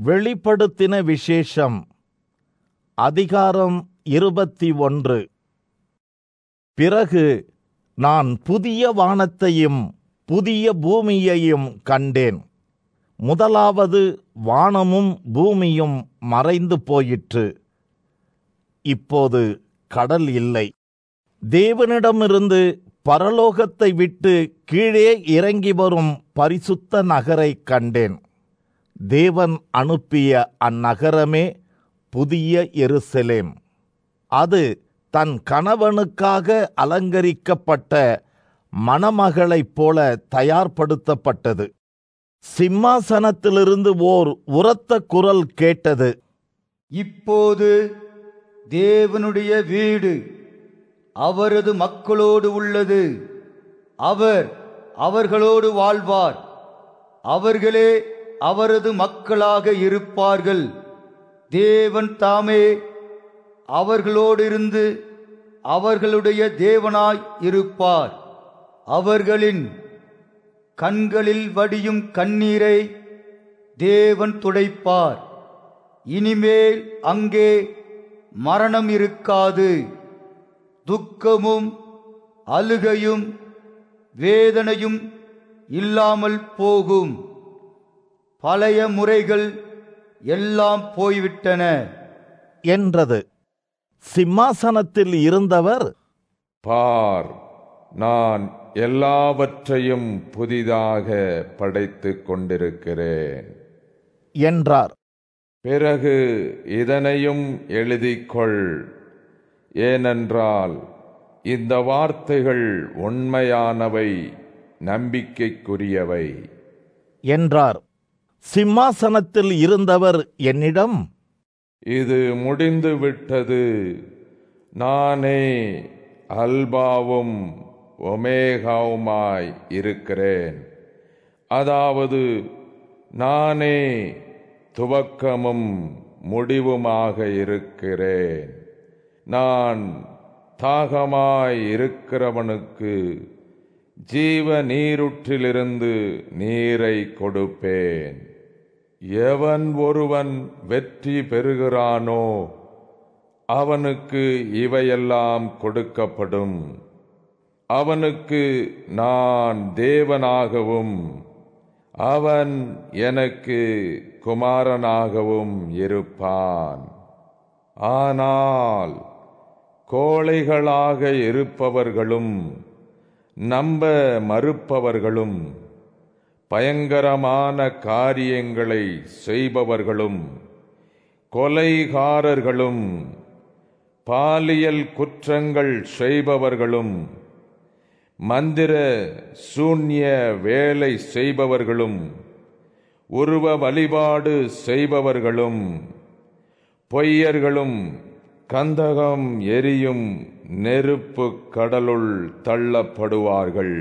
வெளிப்படுத்தின விசேஷம் அதிகாரம் இருபத்தி ஒன்று பிறகு நான் புதிய வானத்தையும் புதிய பூமியையும் கண்டேன் முதலாவது வானமும் பூமியும் மறைந்து போயிற்று இப்போது கடல் இல்லை தேவனிடமிருந்து பரலோகத்தை விட்டு கீழே இறங்கி வரும் பரிசுத்த நகரை கண்டேன் தேவன் அனுப்பிய அந்நகரமே புதிய எருசலேம் அது தன் கணவனுக்காக அலங்கரிக்கப்பட்ட மணமகளைப் போல தயார்படுத்தப்பட்டது சிம்மாசனத்திலிருந்து ஓர் உரத்த குரல் கேட்டது இப்போது தேவனுடைய வீடு அவரது மக்களோடு உள்ளது அவர் அவர்களோடு வாழ்வார் அவர்களே அவரது மக்களாக இருப்பார்கள் தேவன் தாமே அவர்களோடு இருந்து அவர்களுடைய தேவனாய் இருப்பார் அவர்களின் கண்களில் வடியும் கண்ணீரை தேவன் துடைப்பார் இனிமேல் அங்கே மரணம் இருக்காது துக்கமும் அழுகையும் வேதனையும் இல்லாமல் போகும் பழைய முறைகள் எல்லாம் போய்விட்டன என்றது சிம்மாசனத்தில் இருந்தவர் பார் நான் எல்லாவற்றையும் புதிதாக படைத்துக் கொண்டிருக்கிறேன் என்றார் பிறகு இதனையும் எழுதிக்கொள் ஏனென்றால் இந்த வார்த்தைகள் உண்மையானவை நம்பிக்கைக்குரியவை என்றார் சிம்மாசனத்தில் இருந்தவர் என்னிடம் இது முடிந்து விட்டது நானே அல்பாவும் ஒமேகாவுமாய் இருக்கிறேன் அதாவது நானே துவக்கமும் முடிவுமாக இருக்கிறேன் நான் தாகமாய் இருக்கிறவனுக்கு ஜீவ நீருற்றிலிருந்து நீரை கொடுப்பேன் எவன் ஒருவன் வெற்றி பெறுகிறானோ அவனுக்கு இவையெல்லாம் கொடுக்கப்படும் அவனுக்கு நான் தேவனாகவும் அவன் எனக்கு குமாரனாகவும் இருப்பான் ஆனால் கோழைகளாக இருப்பவர்களும் நம்ப மறுப்பவர்களும் பயங்கரமான காரியங்களை செய்பவர்களும் கொலைகாரர்களும் பாலியல் குற்றங்கள் செய்பவர்களும் மந்திர சூன்ய வேலை செய்பவர்களும் உருவ வழிபாடு செய்பவர்களும் பொய்யர்களும் கந்தகம் எரியும் நெருப்பு கடலுள் தள்ளப்படுவார்கள்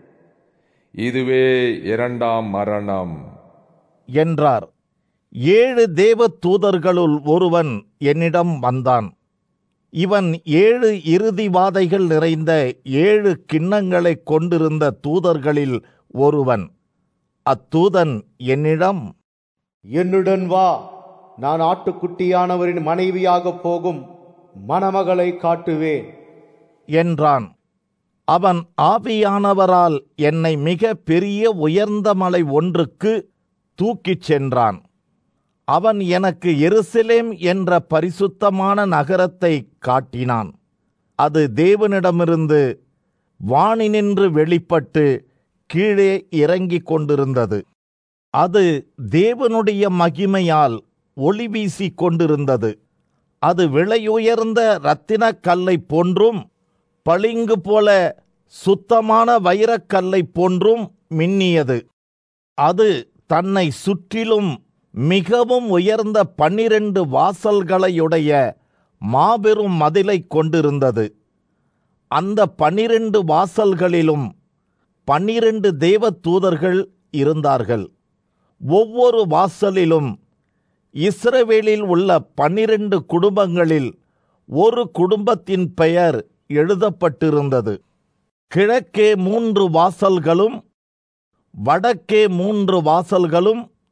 இதுவே இரண்டாம் மரணம் என்றார் ஏழு தேவ தூதர்களுள் ஒருவன் என்னிடம் வந்தான் இவன் ஏழு இறுதிவாதைகள் நிறைந்த ஏழு கிண்ணங்களைக் கொண்டிருந்த தூதர்களில் ஒருவன் அத்தூதன் என்னிடம் என்னுடன் வா நான் ஆட்டுக்குட்டியானவரின் மனைவியாகப் போகும் மணமகளை காட்டுவேன் என்றான் அவன் ஆவியானவரால் என்னை மிக பெரிய உயர்ந்த மலை ஒன்றுக்கு தூக்கிச் சென்றான் அவன் எனக்கு எருசலேம் என்ற பரிசுத்தமான நகரத்தை காட்டினான் அது தேவனிடமிருந்து வானினின்று வெளிப்பட்டு கீழே இறங்கிக் கொண்டிருந்தது அது தேவனுடைய மகிமையால் ஒளி வீசிக் கொண்டிருந்தது அது விலையுயர்ந்த இரத்தினக் கல்லைப் போன்றும் பளிங்கு போல சுத்தமான வைரக்கல்லைப் போன்றும் மின்னியது அது தன்னை சுற்றிலும் மிகவும் உயர்ந்த பன்னிரண்டு வாசல்களையுடைய மாபெரும் மதிலைக் கொண்டிருந்தது அந்த பன்னிரண்டு வாசல்களிலும் பன்னிரண்டு தேவ தூதர்கள் இருந்தார்கள் ஒவ்வொரு வாசலிலும் இஸ்ரவேலில் உள்ள பன்னிரண்டு குடும்பங்களில் ஒரு குடும்பத்தின் பெயர் எழுதப்பட்டிருந்தது கிழக்கே மூன்று வாசல்களும் வடக்கே மூன்று வாசல்களும்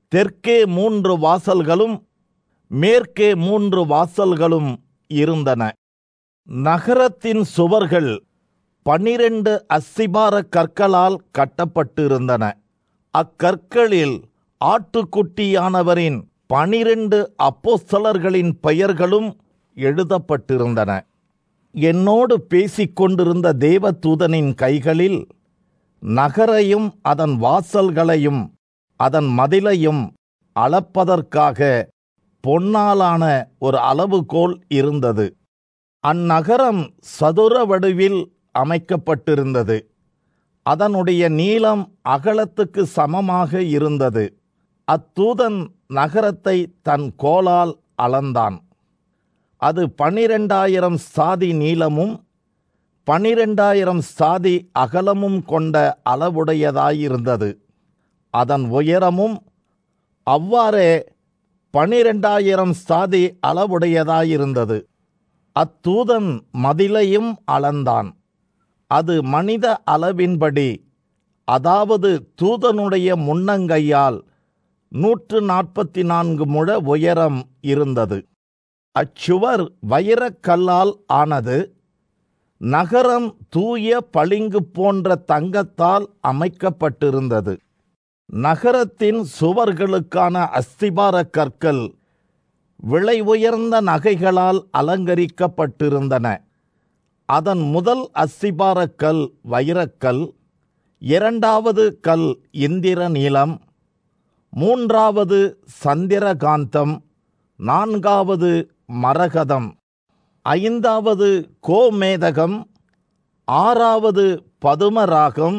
தெற்கே மூன்று வாசல்களும் மேற்கே மூன்று வாசல்களும் இருந்தன நகரத்தின் சுவர்கள் பனிரெண்டு அஸ்திபார கற்களால் கட்டப்பட்டிருந்தன அக்கற்களில் ஆட்டுக்குட்டியானவரின் பனிரெண்டு அப்போஸ்தலர்களின் பெயர்களும் எழுதப்பட்டிருந்தன என்னோடு பேசிக் கொண்டிருந்த தேவதூதனின் கைகளில் நகரையும் அதன் வாசல்களையும் அதன் மதிலையும் அளப்பதற்காக பொன்னாலான ஒரு அளவுகோல் இருந்தது அந்நகரம் சதுர வடிவில் அமைக்கப்பட்டிருந்தது அதனுடைய நீளம் அகலத்துக்கு சமமாக இருந்தது அத்தூதன் நகரத்தை தன் கோலால் அளந்தான் அது பனிரெண்டாயிரம் சாதி நீளமும் பனிரெண்டாயிரம் சாதி அகலமும் கொண்ட அளவுடையதாயிருந்தது அதன் உயரமும் அவ்வாறே பனிரெண்டாயிரம் சாதி அளவுடையதாயிருந்தது அத்தூதன் மதிலையும் அளந்தான் அது மனித அளவின்படி அதாவது தூதனுடைய முன்னங்கையால் நூற்று நாற்பத்தி நான்கு முழ உயரம் இருந்தது அச்சுவர் வைரக்கல்லால் ஆனது நகரம் தூய பளிங்கு போன்ற தங்கத்தால் அமைக்கப்பட்டிருந்தது நகரத்தின் சுவர்களுக்கான அஸ்திபார கற்கள் விலை உயர்ந்த நகைகளால் அலங்கரிக்கப்பட்டிருந்தன அதன் முதல் அஸ்திபார கல் வைரக்கல் இரண்டாவது கல் இந்திர நீலம் மூன்றாவது சந்திரகாந்தம் நான்காவது மரகதம் ஐந்தாவது கோமேதகம் ஆறாவது பதுமராகம்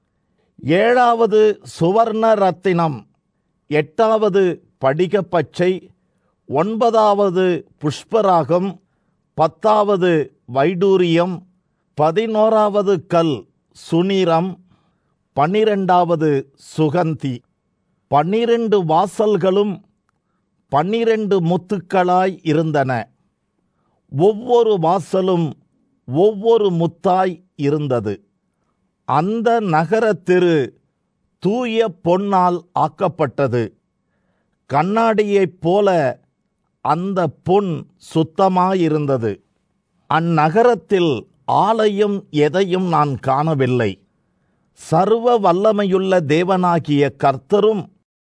ஏழாவது சுவர்ண ரத்தினம் எட்டாவது படிகப்பச்சை ஒன்பதாவது புஷ்பராகம் பத்தாவது வைடூரியம் பதினோராவது கல் சுனிரம் பன்னிரெண்டாவது சுகந்தி பன்னிரண்டு வாசல்களும் பன்னிரண்டு முத்துக்களாய் இருந்தன ஒவ்வொரு வாசலும் ஒவ்வொரு முத்தாய் இருந்தது அந்த நகர தெரு தூய பொன்னால் ஆக்கப்பட்டது கண்ணாடியைப் போல அந்த பொன் சுத்தமாயிருந்தது அந்நகரத்தில் ஆலயம் எதையும் நான் காணவில்லை சர்வ வல்லமையுள்ள தேவனாகிய கர்த்தரும்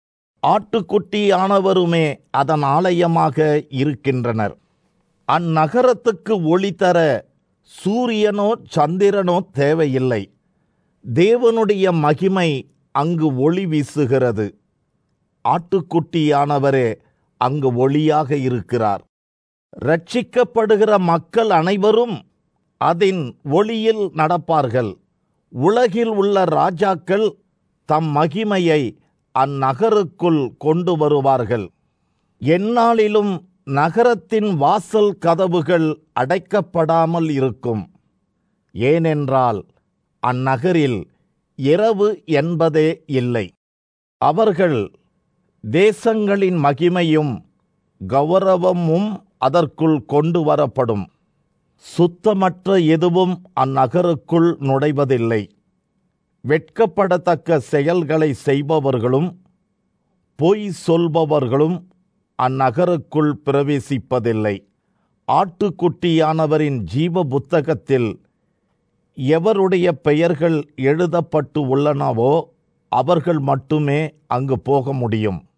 ஆட்டுக்குட்டியானவருமே அதன் ஆலயமாக இருக்கின்றனர் அந்நகரத்துக்கு ஒளி தர சூரியனோ சந்திரனோ தேவையில்லை தேவனுடைய மகிமை அங்கு ஒளி வீசுகிறது ஆட்டுக்குட்டியானவரே அங்கு ஒளியாக இருக்கிறார் ரட்சிக்கப்படுகிற மக்கள் அனைவரும் அதன் ஒளியில் நடப்பார்கள் உலகில் உள்ள ராஜாக்கள் தம் மகிமையை அந்நகருக்குள் கொண்டு வருவார்கள் எந்நாளிலும் நகரத்தின் வாசல் கதவுகள் அடைக்கப்படாமல் இருக்கும் ஏனென்றால் அந்நகரில் இரவு என்பதே இல்லை அவர்கள் தேசங்களின் மகிமையும் கௌரவமும் அதற்குள் கொண்டு வரப்படும் சுத்தமற்ற எதுவும் அந்நகருக்குள் நுழைவதில்லை வெட்கப்படத்தக்க செயல்களை செய்பவர்களும் பொய் சொல்பவர்களும் அந்நகருக்குள் பிரவேசிப்பதில்லை ஆட்டுக்குட்டியானவரின் ஜீவ புத்தகத்தில் எவருடைய பெயர்கள் எழுதப்பட்டு உள்ளனவோ அவர்கள் மட்டுமே அங்கு போக முடியும்